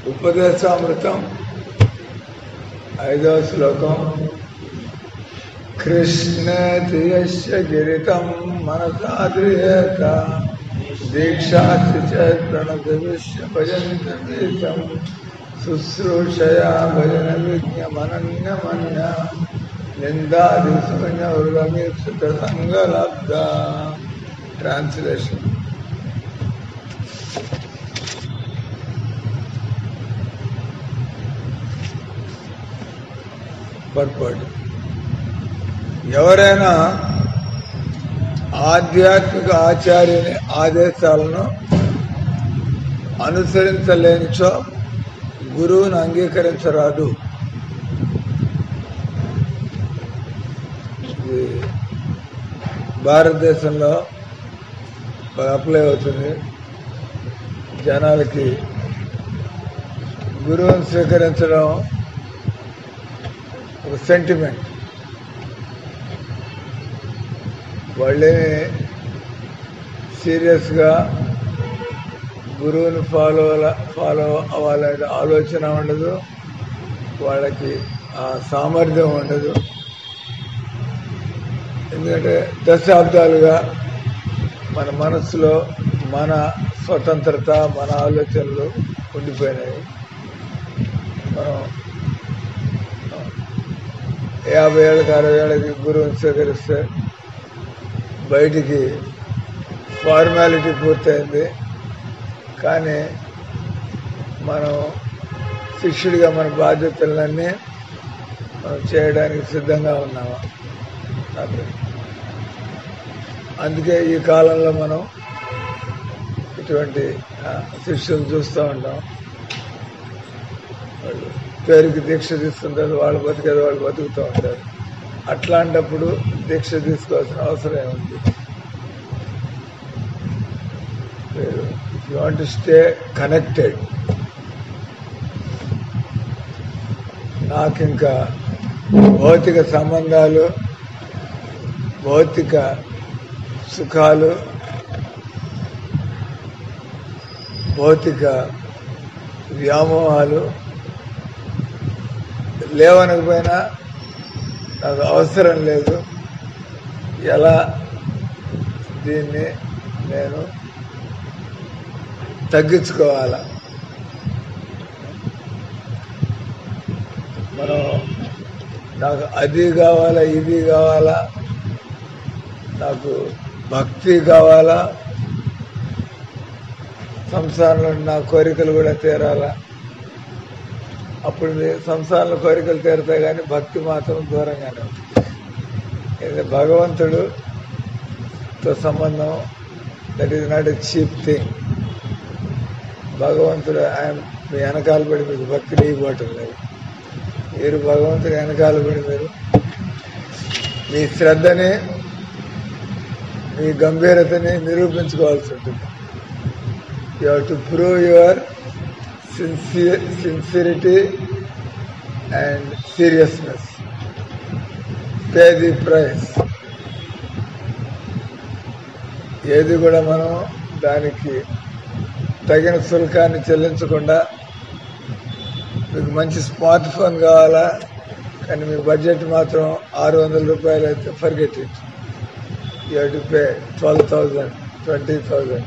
ఉపదేశామృతం ఐదవ శ్లోకం కృష్ణ యస్య గిరితం మనసాద్రియేత దీక్షాస్తి చ ప్రణత విశ్వ భజంతం శుశ్రూషయా భజన విజ్ఞమనన్యమన్య నిందాదిశూన్యవృగమీప్సిత సంగలబ్ధ ట్రాన్స్లేషన్ పర్పడ్ ఎవరైనా ఆధ్యాత్మిక ఆచార్యుని ఆదేశాలను అనుసరించలేనిచో గురువును అంగీకరించరాదు ఇది భారతదేశంలో బాగా అప్లై అవుతుంది జనాలకి గురువుని స్వీకరించడం ఒక సెంటిమెంట్ వాళ్ళేమి సీరియస్గా గురువుని ఫాలో ఫాలో అవ్వాలనే ఆలోచన ఉండదు వాళ్ళకి ఆ సామర్థ్యం ఉండదు ఎందుకంటే దశాబ్దాలుగా మన మనసులో మన స్వతంత్రత మన ఆలోచనలు ఉండిపోయినాయి మనం యాభై ఏళ్ళకి అరవై ఏళ్ళకి గురువుని స్వీకరిస్తే బయటికి ఫార్మాలిటీ పూర్తయింది కానీ మనం శిష్యుడిగా మన బాధ్యతలన్నీ మనం చేయడానికి సిద్ధంగా ఉన్నాము అందుకే ఈ కాలంలో మనం ఇటువంటి శిష్యులు చూస్తూ ఉంటాం వాళ్ళు పేరుకి దీక్ష తీసుకుంటారు వాళ్ళు బతికేది వాళ్ళు బతుకుతూ ఉంటారు అట్లాంటప్పుడు దీక్ష తీసుకోవాల్సిన అవసరం ఏముంది you want to stay connected నాకు ఇంకా భౌతిక సంబంధాలు భౌతిక సుఖాలు భౌతిక వ్యామోహాలు లేవనకపోయినా నాకు అవసరం లేదు ఎలా దీన్ని నేను తగ్గించుకోవాలా మనం నాకు అది కావాలా ఇది కావాలా నాకు భక్తి కావాలా సంసారంలో నా కోరికలు కూడా తీరాలా అప్పుడు మీ సంసారంలో కోరికలు తీరుతాయి కానీ భక్తి మాత్రం దూరంగానే ఉంటుంది భగవంతుడుతో సంబంధం that is not a cheap thing భగవంతుడు ఆయన మీ వెనకాల పడి మీకు భక్తి లేకపోవటం లేదు మీరు భగవంతుడు వెనకాల పడి మీరు మీ శ్రద్ధని మీ గంభీరతని నిరూపించుకోవాల్సి ఉంటుంది you have to prove your sincere sincerity and seriousness pay the price ఏది కూడా మనం దానికి తగిన శుల్కాన్ని చెల్లించకుండా మీకు మంచి స్మార్ట్ ఫోన్ కావాలా కానీ మీ బడ్జెట్ మాత్రం ఆరు వందల రూపాయలు అయితే forget it you to pay twelve thousand twenty thousand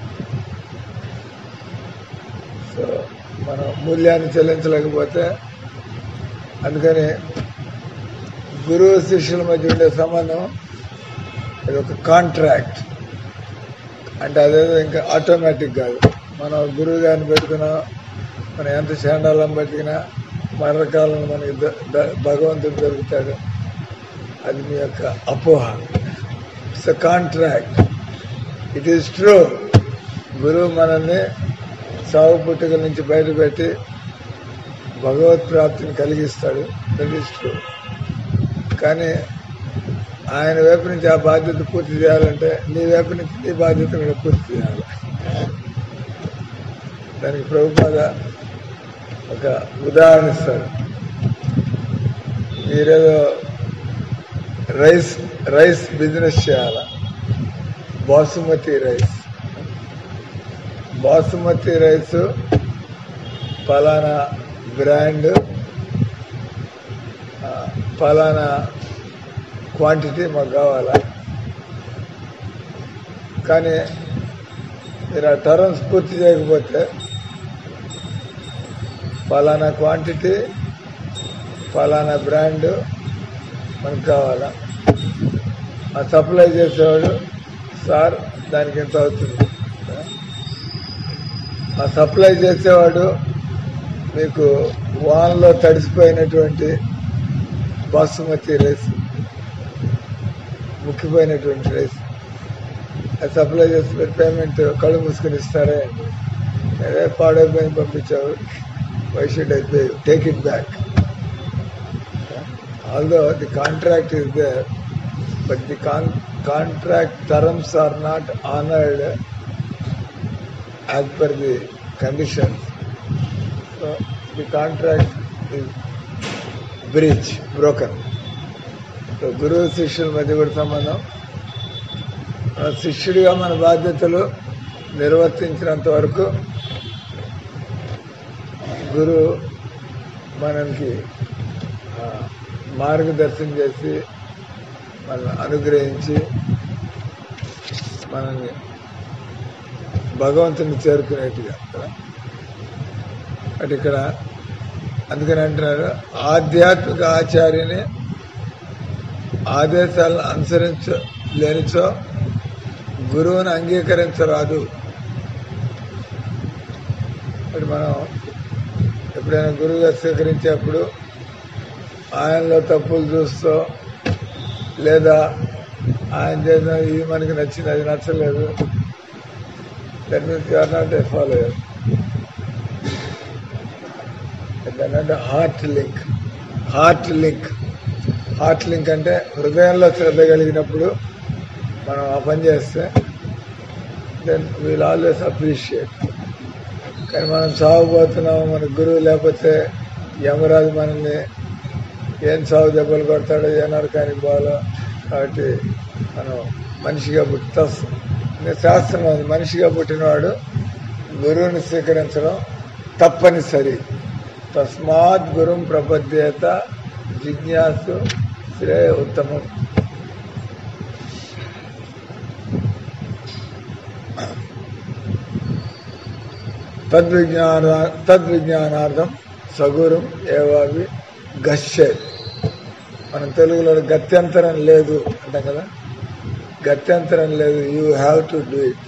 so మనం మూల్యాన్ని చెల్లించలేకపోతే అందుకని గురువు శిష్యుల మధ్య ఉండే సంబంధం ఇది ఒక కాంట్రాక్ట్ అంటే అదేదో ఇంకా ఆటోమేటిక్ కాదు మనం గురువు గారిని పెట్టుకున్నా మనం ఎంత శాండాలం బతికినా మరణకాలం మనకి భగవంతుడు దొరుకుతాడు అది మీ యొక్క అపోహ it's a contract it is true గురువు మనల్ని సాగు పుట్టుకల నుంచి బయటపెట్టి భగవత్ ప్రాప్తిని కలిగిస్తాడు దట్ ఈస్ ట్రూ కానీ ఆయన వైపు నుంచి ఆ బాధ్యత పూర్తి చేయాలంటే నీ వైపు నుంచి నీ బాధ్యత కూడా పూర్తి చేయాలి దానికి ప్రభుపాద ఒక ఉదాహరణ ఇస్తారు మీరేదో రైస్ రైస్ బిజినెస్ చేయాలా బాసుమతి రైస్ బాసుమతి రైస్ పలానా బ్రాండ్ ఆ, పలానా క్వాంటిటీ మాకు కావాలా కానీ మీరు ఆ టర్మ్స్ పూర్తి చేయకపోతే పలానా క్వాంటిటీ పలానా బ్రాండ్ మనకు కావాలా ఆ సప్లై చేసేవాడు సార్ దానికి ఎంత అవుతుంది ఆ సప్లై చేసేవాడు మీకు వాన్లో తడిసిపోయినటువంటి బాసుమతి రైస్ ముక్కిపోయినటువంటి రైస్ అది సప్లై చేసి మీరు పేమెంట్ కళ్ళు మూసుకొని ఇస్తారే అదే పాడైపోయింది పంపించావు why should I pay take it back although the contract is there but the contract terms are not honoured as per the conditions. So the contract is breach, broken. So గురువు శిష్యుల మధ్య కూడా సంబంధం మన శిష్యుడిగా మన బాధ్యతలు నిర్వర్తించినంత వరకు గురువు మనకి ఆ, మార్గదర్శనం చేసి మనల్ని అనుగ్రహించి మనల్ని భగవంతుని చేరుకునేట్టుగా కదా అటు ఇక్కడ అందుకని అంటున్నారు ఆధ్యాత్మిక ఆచార్యని ఆదేశాలను అనుసరించ లేనిచో గురువుని అంగీకరించరాదు ఇప్పుడు మనం ఎప్పుడైనా గురువుగా స్వీకరించేప్పుడు ఆయనలో తప్పులు చూస్తూ లేదా ఆయన చేసిన ఇది మనకి నచ్చింది అది నచ్చలేదు that means you are not a follower అంటే heart link heart link heart link అంటే హృదయంలో శ్రద్ధ కలిగినప్పుడు మనం ఆ పని చేస్తే దెన్ వీల్ ఆల్వేస్ అప్రిషియేట్ కానీ మనం సాగుపోతున్నాము మన గురువు లేకపోతే యమరాజు మనల్ని ఏం సాగు దెబ్బలు కొడతాడో ఏ నరకానికి పోవాలో కాబట్టి మనం మనిషిగా పుట్టి శాస్త్రం ఉంది మనిషిగా పుట్టినవాడు గురువుని స్వీకరించడం తప్పనిసరి తస్మాత్ గురుం ప్రపద్యేత జిజ్ఞాసు శ్రేయ ఉత్తమం తద్విజ్ఞాన తద్విజ్ఞానార్థం సగురం ఏవావి గశ్యే మనం తెలుగులో గత్యంతరం లేదు అంటాం కదా గత్యంతరం లేదు you have to do it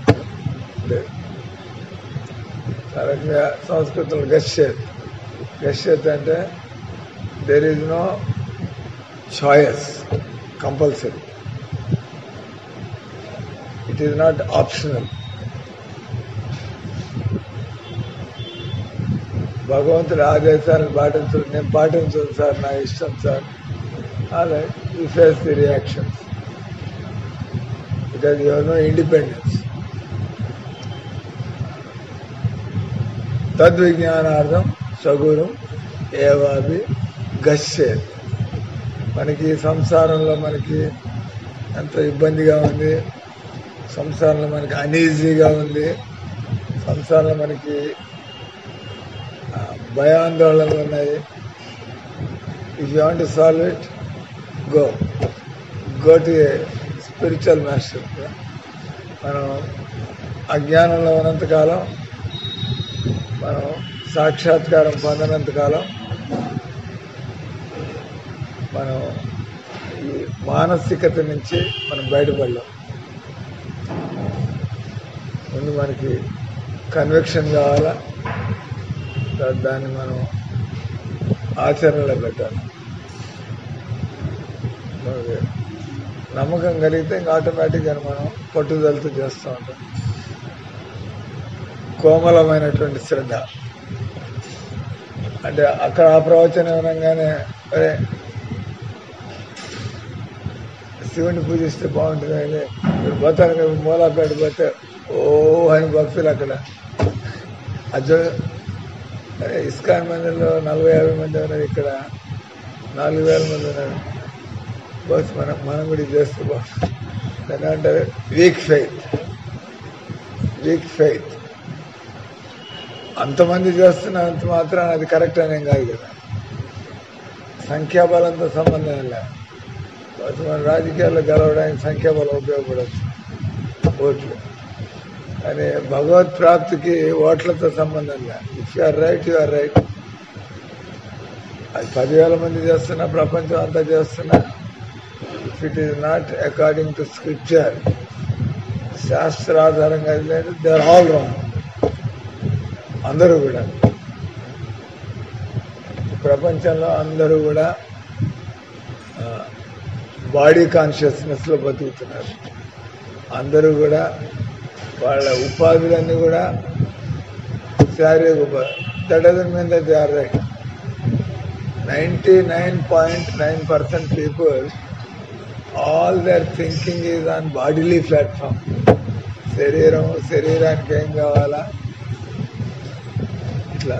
ఆ రకంగా సంస్కృతంలో గశ్యత్ గశ్యత్ అంటే there is no choice compulsory it is not optional భగవంతుడి ఆదేశాలను పాటించడం నేను పాటించను సార్ నా ఇష్టం సార్ అలా you face the reactions because you know independence తద్విజ్ఞానార్థం సగురం ఏవాభి గస్సే మనకి సంసారంలో మనకి ఎంతో ఇబ్బందిగా ఉంది సంసారంలో మనకి అనీజీగా ఉంది సంసారంలో మనకి ఆ, భయాందోళనలు ఉన్నాయి if you want to solve it go go to a spiritual master మనం అజ్ఞానంలో ఉన్నంతకాలం మనం సాక్షాత్కారం పొందినంతకాలం మనం ఈ మానసికత నుంచి మనం బయటపడలేం ముందు మనకి కన్విక్షన్ కావాలా తర్వాత దాన్ని మనం ఆచరణలో పెట్టాలి మనకి నమ్మకం కలిగితే ఇంకా ఆటోమేటిక్గా మనం పట్టుదలతో చేస్తూ ఉంటాం కోమలమైనటువంటి శ్రద్ధ అంటే అక్కడ ఆ ప్రవచనం వినంగానే అరే శివుని పూజిస్తే బాగుంటుంది అని మీరు పోతాను మూలాపేట పోతే ఓ అని భక్తులు అక్కడ అర్జున అరే ఇస్కాన్ మందిలో నలభై యాభై మంది ఉన్నారు ఇక్కడ నాలుగు వేల మంది ఉన్నారు బస్ మనం మనం కూడా ఇది చేస్తే బాగుంటుంది దాన్ని అంటారు వీక్ ఫెయిత్ వీక్ ఫెయిత్ అంతమంది చేస్తున్నంత మాత్రాన అది కరెక్ట్ అనేం కాదు కదా సంఖ్యాబలంతో సంబంధం లేదు కాబట్టి మన రాజకీయాల్లో గెలవడానికి సంఖ్యాబలం ఉపయోగపడవచ్చు ఓట్లు కానీ భగవత్ ప్రాప్తికి ఓట్లతో సంబంధం లేదు if you are right you are right అది పదివేల మంది చేస్తున్నా ప్రపంచం అంతా చేస్తున్నా if it is not according to scripture శాస్త్రాధారంగా అది లేదు దే ఆర్ ఆల్ రాంగ్ అందరూ కూడా ప్రపంచంలో అందరూ కూడా బాడీ కాన్షియస్నెస్ లో బతుకుతున్నారు అందరూ కూడా వాళ్ళ ఉపాధులన్నీ కూడా శారీరక ఉపాధి that doesn't mean that they are right ninety nine point nine percent people all their thinking is on bodily platform శరీరం శరీరానికి ఏం కావాలా ఇట్లా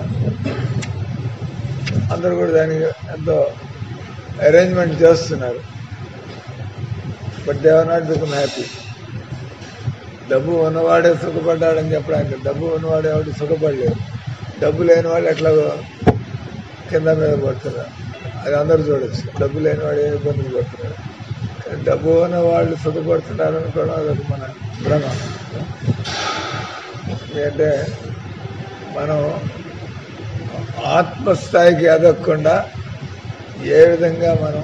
అందరూ కూడా దానికి ఎంతో అరేంజ్మెంట్ చేస్తున్నారు but they are not become happy డబ్బు ఉన్నవాడే సుఖపడ్డాడని చెప్పడానికి డబ్బు ఉన్నవాడు ఎవడు సుఖపడలేదు డబ్బు లేని వాళ్ళు ఎట్లా కింద మీద పడుతున్నారు అది అందరూ చూడొచ్చు డబ్బు లేని వాడు ఏ ఇబ్బందులు పడుతున్నారు కానీ డబ్బు ఉన్న వాళ్ళు సుఖపడుతున్నారు అనుకోవడం అదొక మన భ్రమ ఎందుకంటే మనం ఆత్మస్థాయికి ఎదగకుండా ఏ విధంగా మనం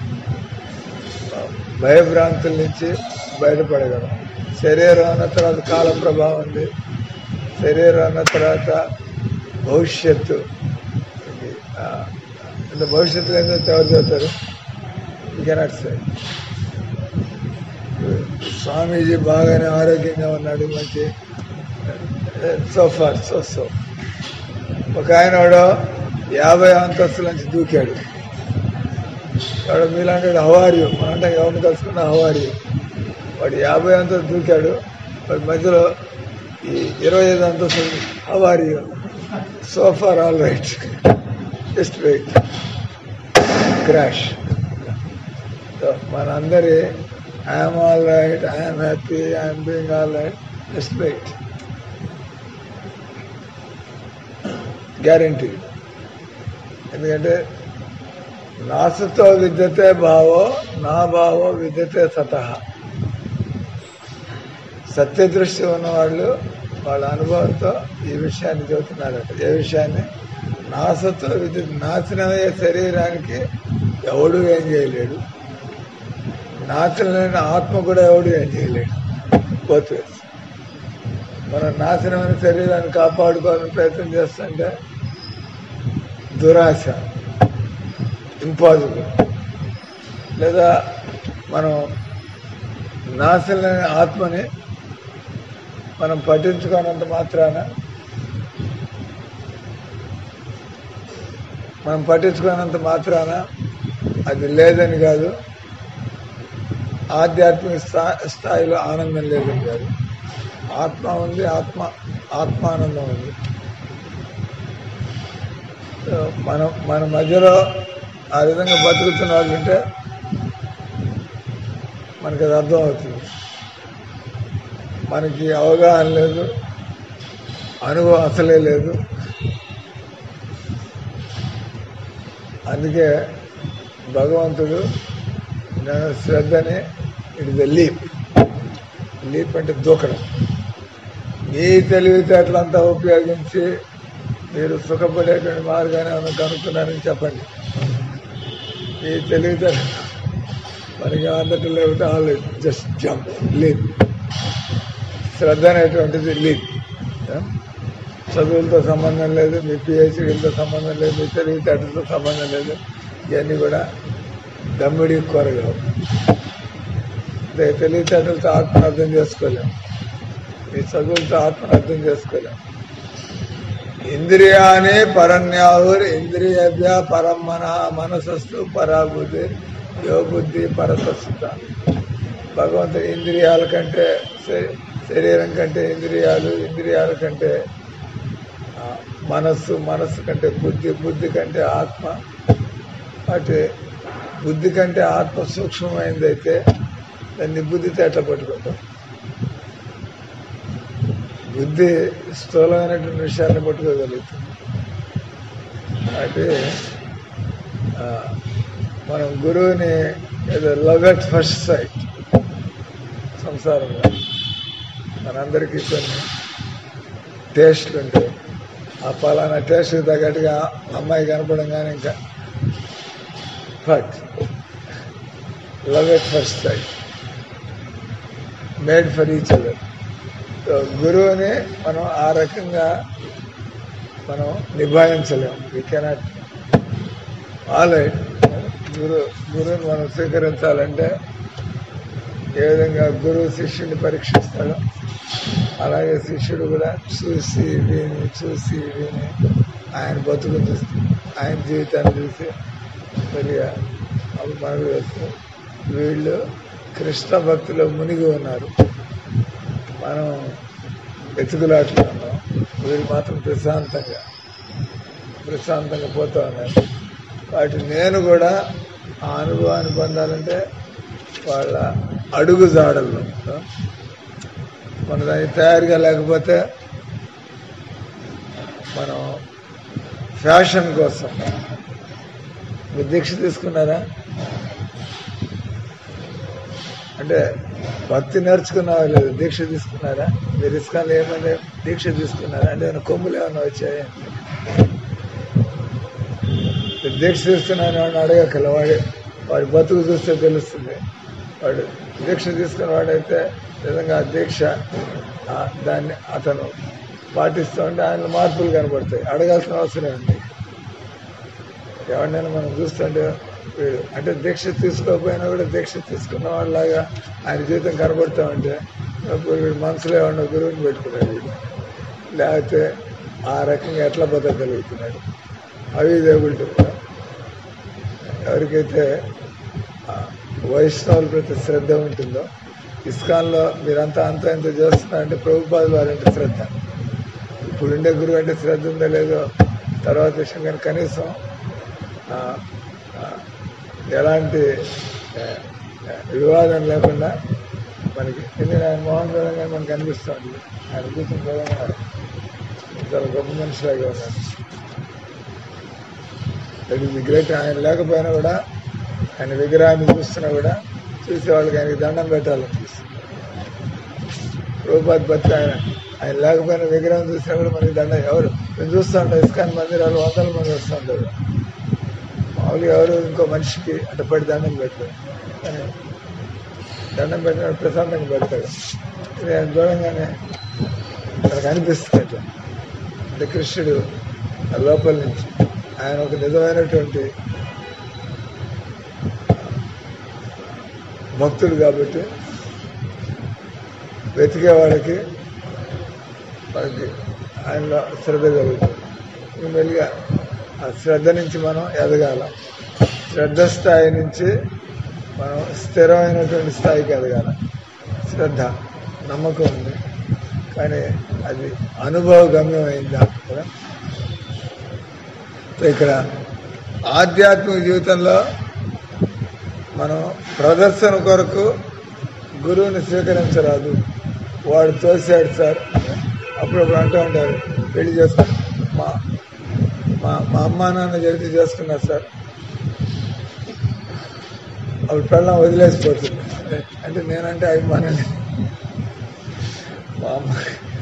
భయభ్రాంతుల నుంచి బయటపడగలం శరీరం అన్న తర్వాత కాల ప్రభావం ఉంది శరీరం అన్న తర్వాత భవిష్యత్తు ఇది, ఆ, ఇంత భవిష్యత్తులో ఏంటో ఎవరు చదువుతారు యూ కెనాట్ సే స్వామీజీ బాగానే ఆరోగ్యంగా ఉన్నాడు మంచి సో ఫార్ సో సో ఒక ఆయన వాడు యాభై అంతస్తుల నుంచి దూకాడు వాడు మీలాంటి హవారియు మనంటే ఎవరిని కలుసుకున్న హవారియు వాడు యాభై అంతస్తు దూకాడు వాడి మధ్యలో ఈ ఇరవై ఐదు అంతస్తు how are you so far all right just wait crash మనందరి I'm all right I'm happy I'm doing all right just wait guarantee ఎందుకంటే నాసుతో విద్యతే భావో నా భావో విద్యతే సతహ సత్యదృష్టి ఉన్నవాళ్ళు వాళ్ళ అనుభవంతో ఈ విషయాన్ని చెబుతున్నారట ఏ విషయాన్ని నాసతో విద్య నాశనమయ్యే శరీరానికి ఎవడు ఏం చేయలేడు నాశనమైన ఆత్మ కూడా ఎవడు ఏం చేయలేడు బోత్ వేస్ మనం నాశనమైన శరీరాన్ని కాపాడుకోవాలని ప్రయత్నం చేస్తుంటే దురాశ ఇంపాసిబుల్ లేదా మనం నాశనమైన ఆత్మని మనం పట్టించుకోనంత మాత్రాన మనం పట్టించుకోనంత మాత్రాన అది లేదని కాదు ఆధ్యాత్మిక స్థా స్థాయిలో ఆనందం లేదని కాదు ఆత్మ ఉంది ఆత్మ ఆత్మానందం ఉంది సో మనం మన మధ్యలో ఆ విధంగా బతుకుతున్న వాళ్ళు ఉంటే మనకి అది అర్థం అవుతుంది మనకి అవగాహన లేదు అనుభవం అసలే లేదు అందుకే భగవంతుడు నేను శ్రద్ధని ఇట్ ఇస్ లీప్ లీప్ అంటే దూకడం మీ తెలివితేటలంతా ఉపయోగించి మీరు సుఖపడేటువంటి మార్గాన్ని ఏమైనా కనుక్కున్నారని చెప్పండి మీ తెలివితేట మనకి అందటం లేకపోతే ఆల్ జస్ట్ జంప్ లీప్ శ్రద్ధ అనేటువంటిది లీప్ చదువులతో సంబంధం లేదు మీ పిహెచ్డీలతో సంబంధం లేదు మీ తెలివితేటలతో సంబంధం లేదు ఇవన్నీ కూడా దమ్మిడి కొరగవు అంటే తెలివితేటలతో ఆత్మను అర్థం చేసుకోలేము మీ చదువులతో ఆత్మను అర్థం చేసుకోలేము ఇంద్రియానే పరన్యాహుర్ ఇంద్రియభ్య పరం మన మనసస్సు పరాబుద్ధి యో బుద్ధి పరసస్సుత భగవంతుడి ఇంద్రియాల కంటే శ- శరీరం కంటే ఇంద్రియాలు ఇంద్రియాల కంటే ఆ, మనస్సు మనస్సు కంటే బుద్ధి బుద్ధి కంటే ఆత్మ అటు బుద్ధి కంటే ఆత్మ సూక్ష్మమైనదైతే దాన్ని బుద్ధితో ఎట్లా పట్టుకుంటాం బుద్ధి స్థూలమైనటువంటి విషయాన్ని పట్టుకోగలుగుతుంది అంటే ఆ, మనం గురువుని ఏదో లవ్ ఎట్ ఫస్ట్ సైట్ సంసారంలో మనందరికీ కొన్ని టేస్ట్లు ఉంటాయి ఆ పలానా టేస్ట్ తగ్గట్టుగా అమ్మాయి కనపడంగానే ఇంకా but love at first sight made for each other so గురువుని మనం ఆ రకంగా మనం నిభాయించలేము we cannot all right guru గురువుని మనం స్వీకరించాలంటే ఏ విధంగా గురువు శిష్యుని పరీక్షిస్తాడో అలాగే శిష్యుడు కూడా చూసి విని చూసి విని ఆయన బతుకు చూసి ఆయన జీవితాన్ని చూసి కొద్దిగా అప్పుడు మనకు తెలుసు వీళ్ళు కృష్ణ భక్తిలో మునిగి ఉన్నారు మనం వెతుకులాట్లో ఉన్నాం వీళ్ళు మాత్రం ప్రశాంతంగా ప్రశాంతంగా పోతా ఉన్నారు వాటి నేను కూడా ఆ అనుభవాన్ని పొందాలంటే వాళ్ళ అడుగు జాడల్లో మన దానికి తయారుగా లేకపోతే మనం ఫ్యాషన్ కోసం మీరు దీక్ష తీసుకున్నారా అంటే భక్తి నేర్చుకున్నావా లేదు దీక్ష తీసుకున్నారా మీరు ఇస్కాన్లో ఏమైనా దీక్ష తీసుకున్నారా అంటే ఏమైనా కొమ్ములు ఏమైనా వచ్చాయా మీరు దీక్ష తీసుకున్నాను వాడిని అడగక్కల వాడి వాడి బతుకు చూస్తే తెలుస్తుంది వాడు దీక్ష తీసుకున్న వాడైతే నిజంగా ఆ దీక్ష ఆ దాన్ని అతను పాటిస్తూ ఉంటే ఆయన మార్పులు కనబడతాయి అడగాల్సిన అవసరం ఉంది ఎవరినైనా మనం చూస్తుంటే వీడు అంటే దీక్ష తీసుకోకపోయినా కూడా దీక్ష తీసుకున్న వాళ్ళలాగా ఆయన జీవితం కనబడుతూ ఉంటే అప్పుడు వీడు మనసులో ఏమన్నా గురువుని పెట్టుకున్నాడు వీడు లేకపోతే ఆ రకంగా ఎట్లా బతకగలుగుతున్నాడు అవి దేవుళ్ళు ఎవరికైతే ఆ వైష్ణవుల ప్రతి శ్రద్ధ ఉంటుందో ఇస్కాన్లో మీరంతా అంత ఇంత చేస్తున్నారంటే ప్రభుపాద వారంటే శ్రద్ధ ఇప్పుడు ఉండే గురువు అంటే శ్రద్ధ ఉందో లేదో తర్వాత విషయం కానీ కనీసం ఆ, ఆ, ఎలాంటి ఆ, ఆ, వివాదం లేకుండా మనకి ఎందుకంటే ఆయన మోహన్ చూడంగానే మనకు అనిపిస్తుంది ఆయన కూర్చొని చూడంగా చాలా గొప్ప మనిషిలాగా ఉన్నాడు దట్ ఈస్ గ్రేట్ ఆయన లేకపోయినా కూడా ఆయన విగ్రహాన్ని చూస్తున్నా కూడా చూసే వాళ్ళకి ఆయనకి దండం పెట్టాలనిపిస్తుంది రూపాధి భక్తి ఆయన ఆయన లేకపోయినా విగ్రహం చూసినా కూడా మనకి దండం ఎవరు మేము చూస్తూ ఉంటాం ఇస్కాన్ మందిరాలు వందల మంది వస్తూ ఉంటారు మామూలుగా ఎవరు ఇంకో మనిషికి అంటే పడి దండం పెట్టారు కానీ దండం పెట్టిన ప్రశాంతంగా పెడతాడు ఇది ఆయన చూడంగానే మనకు అనిపిస్తుంది అట్లా అంటే కృష్ణుడు ఆ లోపల నుంచి ఆయన ఒక నిజమైనటువంటి భక్తుడు కాబట్టి వెతికే వాళ్ళకి మనకి ఆయనలో శ్రద్ధ కలుగుతుంది ఇంక మెల్లిగా ఆ శ్రద్ధ నుంచి మనం ఎదగాల శ్రద్ధ స్థాయి నుంచి మనం స్థిరమైనటువంటి స్థాయికి ఎదగాల శ్రద్ధ నమ్మకం ఉంది కానీ అది అనుభవ గమ్యం అయిందా కదా సో ఇక్కడ ఆధ్యాత్మిక జీవితంలో మనం ప్రదర్శన కొరకు గురువుని స్వీకరించరాదు వాడు తోసాడు సార్ అప్పుడప్పుడు అంటూ ఉంటారు పెళ్లి చేసుకుని మా మా మా అమ్మా నాన్న జరిగి చేసుకున్నారు సార్ అప్పుడు పెళ్ళం వదిలేసిపోతుంది అంటే నేనంటే అభిమానం లేదు. మా అమ్మ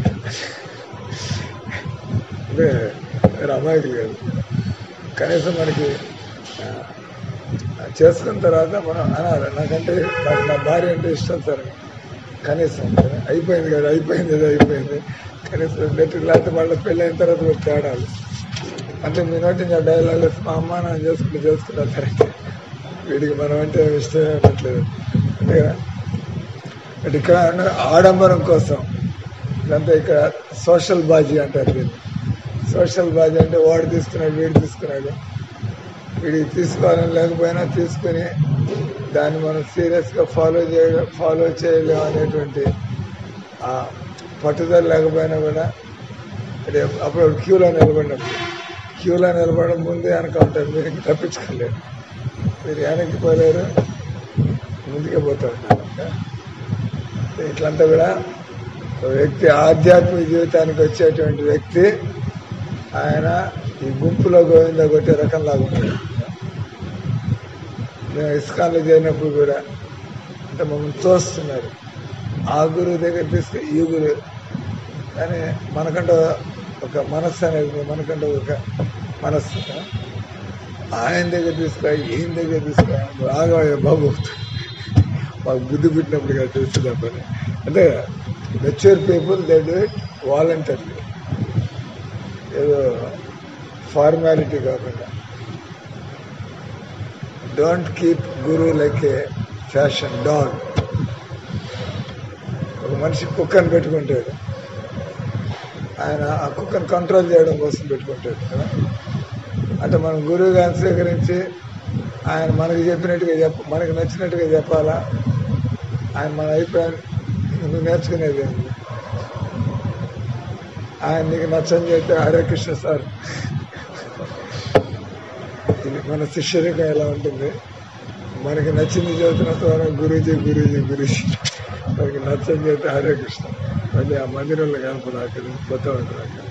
అంటే మీరు అమాయకులు కాదు కనీసం మనకి ఆ, చేసుకున్న తర్వాత మనం అనాలి నాకంటే నాకు నా భార్య అంటే ఇష్టం సార్ కనీసం అయిపోయింది కదా అయిపోయింది కదా అయిపోయింది కనీసం నెట్టు లేకపోతే వాళ్ళ పెళ్ళి అయిన తర్వాత కూడా తేడాలి అంటే మీ నోటి ఇంకా డైలాగ్ మా అమ్మ నాన్న చేసుకుంటే చేసుకున్నా సరే వీడికి మనం అంటే ఇష్టం ఏమట్లేదు అంతే కదా అంటే ఇక్కడ ఉన్న ఆడంబరం కోసం ఇదంతా ఇక్కడ సోషల్ బాజీ అంటారు దీన్ని సోషల్ బాజీ అంటే వాడు తీసుకున్నాడు వీడు తీసుకున్నాడు వీడికి తీసుకోవాలని లేకపోయినా తీసుకుని దాన్ని మనం సీరియస్గా ఫాలో చేయడం ఫాలో చేయలేం అనేటువంటి ఆ పట్టుదల లేకపోయినా కూడా అంటే అప్పుడు క్యూలో నిలబడినప్పుడు క్యూలో నిలబడడం ముందే వెనక ఉంటారు మీరు ఇంక తప్పించుకోలేరు మీరు వెనక్కి పోలేరు ముందుకే పోతూ ఉంటారు ఇట్లంతా కూడా ఒక వ్యక్తి ఆధ్యాత్మిక జీవితానికి వచ్చేటువంటి వ్యక్తి ఆయన ఈ గుంపులో గోవింద కొట్టే రకం లాగా ఉంటాడు మేము ఇస్కాన్లో చేరినప్పుడు కూడా అంటే మమ్మల్ని తోస్తున్నారు ఆ గురువు దగ్గర తీసుకు ఈ గురువు కానీ మనకంటే ఒక మనస్సు అనేది ఉంది, మనకంటే ఒక మనస్సు ఆయన దగ్గర తీసుకో ఈయన దగ్గర తీసుకో బాగా బాబు మాకు బుద్ధి పుట్టినప్పుడు కదా తెలుస్తుంది ఆ పని అంటే mature people they do it voluntary ఏదో ఫార్మాలిటీ కాకుండా don't keep guru like a fashion dog ఒక మనిషి కుక్కని పెట్టుకుంటాడు ఆయన ఆ కుక్కను కంట్రోల్ చేయడం కోసం పెట్టుకుంటాడు కదా అంటే మనం గురువు గారిని స్వీకరించి ఆయన మనకి చెప్పినట్టుగా చెప్ప మనకి నచ్చినట్టుగా చెప్పాలా ఆయన మన అభిప్రాయం నువ్వు నేర్చుకునేది ఏంటి ఆయన నీకు నచ్చని చెప్తే హరే కృష్ణ సార్ ఇది మన శిష్యరికం ఎలా ఉంటుంది మనకి నచ్చింది చదువుతున్నంత వరకు గురూజీ గురూజీ గురూజీ మనకి నచ్చని చెప్తే హరే కృష్ణ మళ్ళీ ఆ మందిరంలో కనపడు అక్కడ కొత్త ఉంటుంది అక్కడ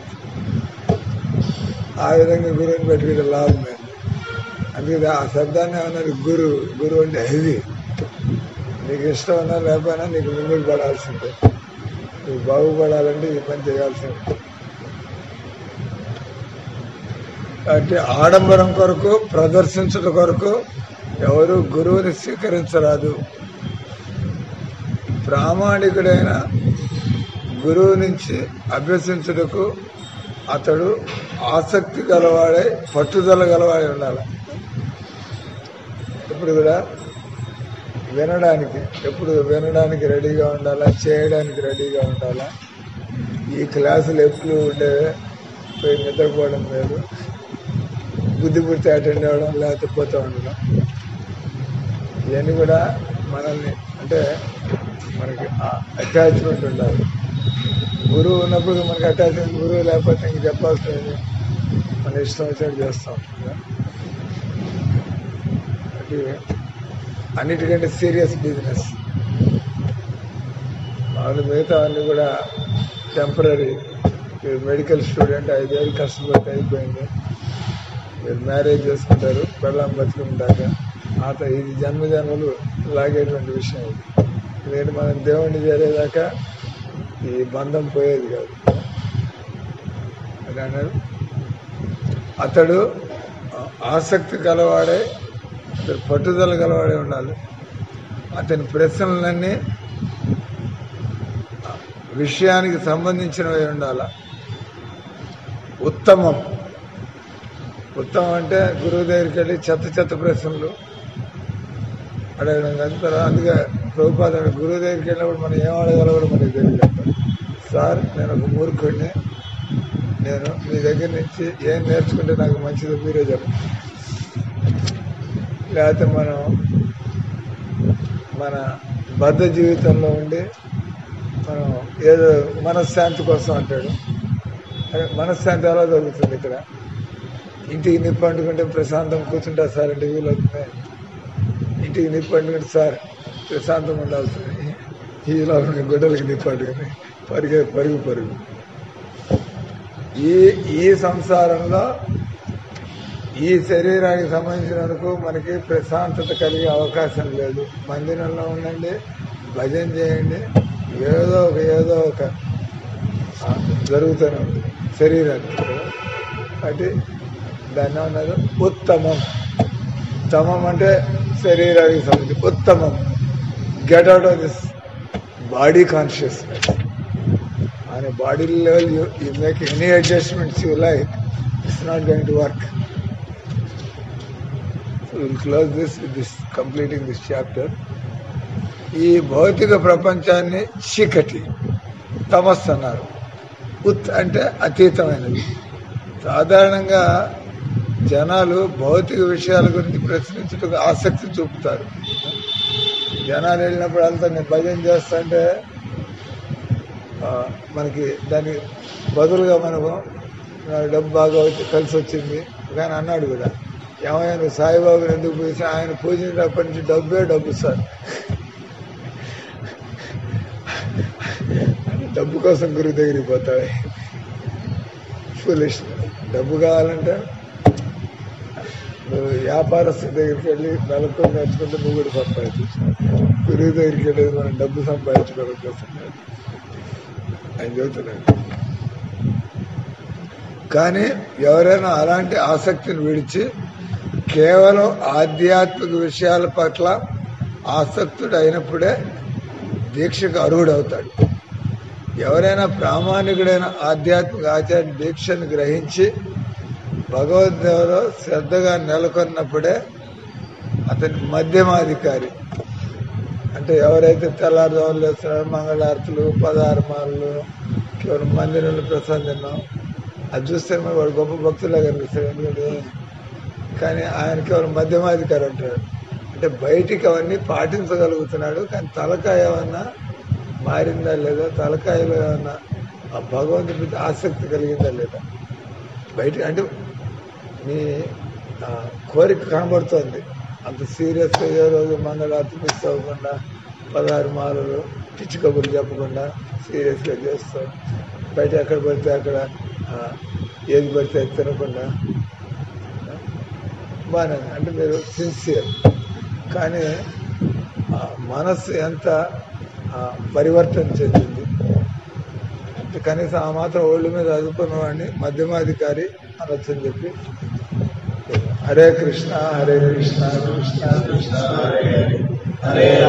ఆ విధంగా గురువుని పెట్టుకుంటే లాభం లేదు అందుకే ఆ శబ్దాన్ని ఏమన్నారు గురు గురు అంటే హెవీ నీకు ఇష్టం ఉన్నా లేకపోయినా నీకు ముందుకు పడాల్సిందే నువ్వు బాగుపడాలంటే ఈ పని చేయాల్సిందే అంటే ఆడంబరం కొరకు ప్రదర్శించడం కొరకు ఎవరు గురువుని స్వీకరించరాదు ప్రామాణికుడైన గురువు నుంచి అభ్యసించుటకు అతడు ఆసక్తి గలవాడే పట్టుదల గలవాడే ఉండాలి ఇప్పుడు కూడా వినడానికి ఎప్పుడు వినడానికి రెడీగా ఉండాలా చేయడానికి రెడీగా ఉండాలా ఈ క్లాసులు ఎప్పుడు ఉండేవే పోయి నిద్రపోవడం లేదు బుద్ధి పుడితే అటెండ్ అవ్వడం లేకపోతే పోతూ ఉండడం ఇవన్నీ కూడా మనల్ని అంటే మనకి అటాచ్మెంట్ ఉండాలి గురువు ఉన్నప్పుడు మనకి అటాచ్మెంట్ గురువు లేకపోతే ఇంక చెప్పాల్సింది మన ఇష్టం వచ్చినట్టు చేస్తాం కదా. అది అన్నిటికంటే సీరియస్ బిజినెస్ వాళ్ళు మిగతా అన్ని కూడా టెంపరీ మీరు మెడికల్ స్టూడెంట్ ఐదేళ్ళు కష్టపడితే అయిపోయింది మీరు మ్యారేజ్ చేసుకుంటారు పెళ్ళాం బతుకుంటాక ఆత ఇది జన్మ జన్మలు లాగేటువంటి విషయం ఇది నేను మనం దేవుణ్ణి చేరేదాకా ఈ బంధం పోయేది కాదు అది అన్నాడు అతడు ఆసక్తి గలవాడే అతడు పట్టుదల గలవాడే ఉండాలి అతని ప్రశ్నలన్నీ విషయానికి సంబంధించినవి ఉండాలి ఉత్తమం ఉత్తమం అంటే గురువు దగ్గరికి వెళ్ళి చెత్త చెత్త ప్రశ్నలు అడగడం కాదు తర్వాత అందుకే ప్రభుపాద గురువు దగ్గరికి వెళ్ళినప్పుడు మనం ఏం అడగాలో కూడా మనకి తెలియదు సార్ నేను ఒక మూర్ఖుడిని నేను మీ దగ్గర నుంచి ఏం నేర్చుకుంటే నాకు మంచిదో మీరే చెప్పండి లేకపోతే మనం మన బద్ధ జీవితంలో ఉండి మనం ఏదో మనశ్శాంతి కోసం అంటాడు అరే మనశ్శాంతి ఎలా దొరుకుతుంది ఇక్కడ ఇంటికి నిప్పు అంటుకుంటే ప్రశాంతం కూర్చుంటా సార్ అంటే వీలు అవుతుంది ఇంటికి నిప్పు అంటుకుంటే సార్ ప్రశాంతం ఉండాల్సింది ఈలో ఉన్న గుడ్డలకి నిప్పు అంటుకుని పరుగు పరుగు పరుగు ఈ ఈ సంసారంలో ఈ శరీరానికి సంబంధించినందుకు మనకి ప్రశాంతత కలిగే అవకాశం లేదు మందిరంలో ఉండండి భజన చేయండి ఏదో ఒక ఏదో ఒక ఆ, జరుగుతూనే ఉంది శరీరానికి కాబట్టి దాన్ని అన్నారు ఉత్తమం ఉత్తమం అంటే శరీరానికి సంబంధించి ఉత్తమం get out of this body consciousness on a body level, you, you make any adjustments you like, it's not going to work. So we'll close this with this completing this chapter. ఈ భౌతిక ప్రపంచాన్ని చీకటి తమస్సు అన్నారు ఉత్ అంటే అతీతమైనది సాధారణంగా జనాలు భౌతిక విషయాల గురించి ప్రశ్నించుటకు ఆసక్తి చూపుతారు జనాలు వెళ్ళినప్పుడు అంతా నేను భజన చేస్తుంటే ఆ, మనకి దానికి బదులుగా మనకు నాకు డబ్బు బాగా వచ్చి కలిసి వచ్చింది కానీ అన్నాడు కూడా ఏమైనా నువ్వు సాయిబాబుని ఎందుకు పూజి ఆయన పూజించినప్పటి నుంచి డబ్బే డబ్బు సార్ డబ్బు కోసం గురువు దగ్గరికి పోతాడు ఫులిష్ డబ్బు కావాలంటే నువ్వు వ్యాపారస్తు దగ్గరికి వెళ్ళి నెలకు నేర్చుకుంటే నువ్వు కూడా సంపాదించు గురువు దగ్గరికి వెళ్ళేది మనం డబ్బు సంపాదించుకోవడం కోసం కాదు. ఆయన చెబుతున్నాడు కానీ ఎవరైనా అలాంటి ఆసక్తిని విడిచి కేవలం ఆధ్యాత్మిక విషయాల పట్ల ఆసక్తుడు అయినప్పుడే దీక్షకు అర్హుడవుతాడు ఎవరైనా ప్రామాణికుడైన ఆధ్యాత్మిక ఆచార్య దీక్షను గ్రహించి భగవద్దేవలో శ్రద్ధగా నెలకొన్నప్పుడే అతని మధ్యమాధికారి అంటే ఎవరైతే తెల్లారుజాములు వేస్తున్నారో మంగళారతులు పదహారమాలు కేవలం మందిరంలో ప్రసాదం తిన్నాం అది చూస్తే మరి వాడు గొప్ప భక్తులా కనిపిస్తాడు ఎందుకంటే కానీ ఆయన కేవలం మధ్యమాధికారి అంటాడు అంటే బయటికి అవన్నీ పాటించగలుగుతున్నాడు కానీ తలకాయ ఏమన్నా మారిందా లేదా తలకాయలో ఏమన్నా ఆ భగవంతుడి మీద ఆసక్తి కలిగిందా లేదా బయట అంటే మీ ఆ, కోరిక కనబడుతోంది అంత సీరియస్గా ఏ రోజు మంగళారతి మిస్ అవ్వకుండా పదహారు మాలలు పిచ్చి కబుర్లు చెప్పకుండా సీరియస్గా చేస్తూ బయట ఎక్కడ పడితే అక్కడ ఆ, ఏది పడితే అది తినకుండా బాగానే ఉంది. అంటే మీరు సిన్సియర్ కానీ ఆ, మనస్సు ఎంత ఆ, పరివర్తన చెందింది అంటే కనీసం ఆ మాత్రం ఒళ్ళు మీద చదువుకున్న వాడిని మధ్యమాధికారి అనొచ్చని చెప్పి హరే కృష్ణ హరే కృష్ణ కృష్ణ కృష్ణ హరే హరే హరే